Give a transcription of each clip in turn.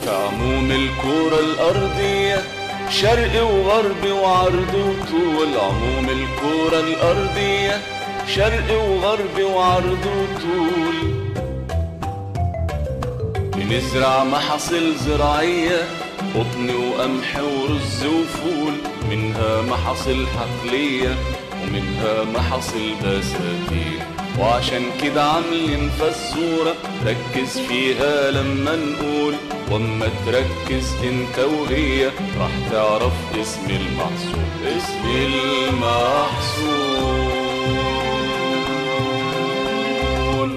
كعموم الكرة الأرضية شرق وغرب وعرض وطول عموم الكرة الأرضية شرق وغرب وعرض وطول بنزرع محاصيل زراعية قطن وقمح ورز وفول منها محاصيل حقلية ومنها محاصيل بساتين وعشان كده عاملين فزورة ركز فيها لما نقول واما تركز انت وهي راح تعرف اسم المحصول اسم المحصول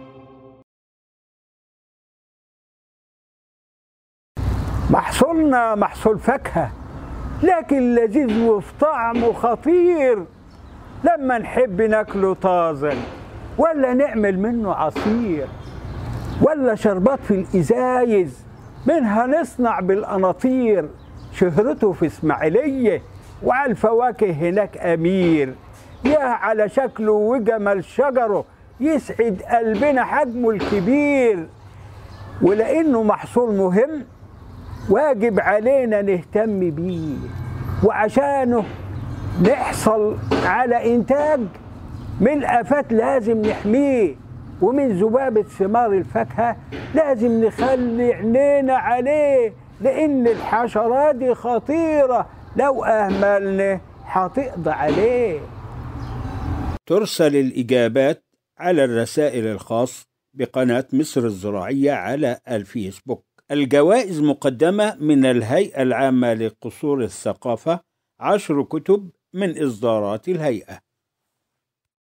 محصولنا محصول فاكهة لكن لذيذ وفي طعمه خطير لما نحب ناكله طازج ولا نعمل منه عصير ولا شربات في الإزايز منها نصنع بالقناطير شهرته في إسماعيلية وعلى الفواكه هناك أمير يا على شكله وجمال شجره يسعد قلبنا حجمه الكبير ولأنه محصول مهم واجب علينا نهتم بيه وعشانه نحصل على إنتاج من الآفات لازم نحميه ومن ذبابة ثمار الفاكهة لازم نخلي عينينا عليه لأن الحشرات دي خطيرة لو أهملنا هتقضي عليه ترسل الإجابات على الرسائل الخاص بقناة مصر الزراعية على الفيسبوك الجوائز مقدمة من الهيئة العامة لقصور الثقافة عشر كتب من إصدارات الهيئة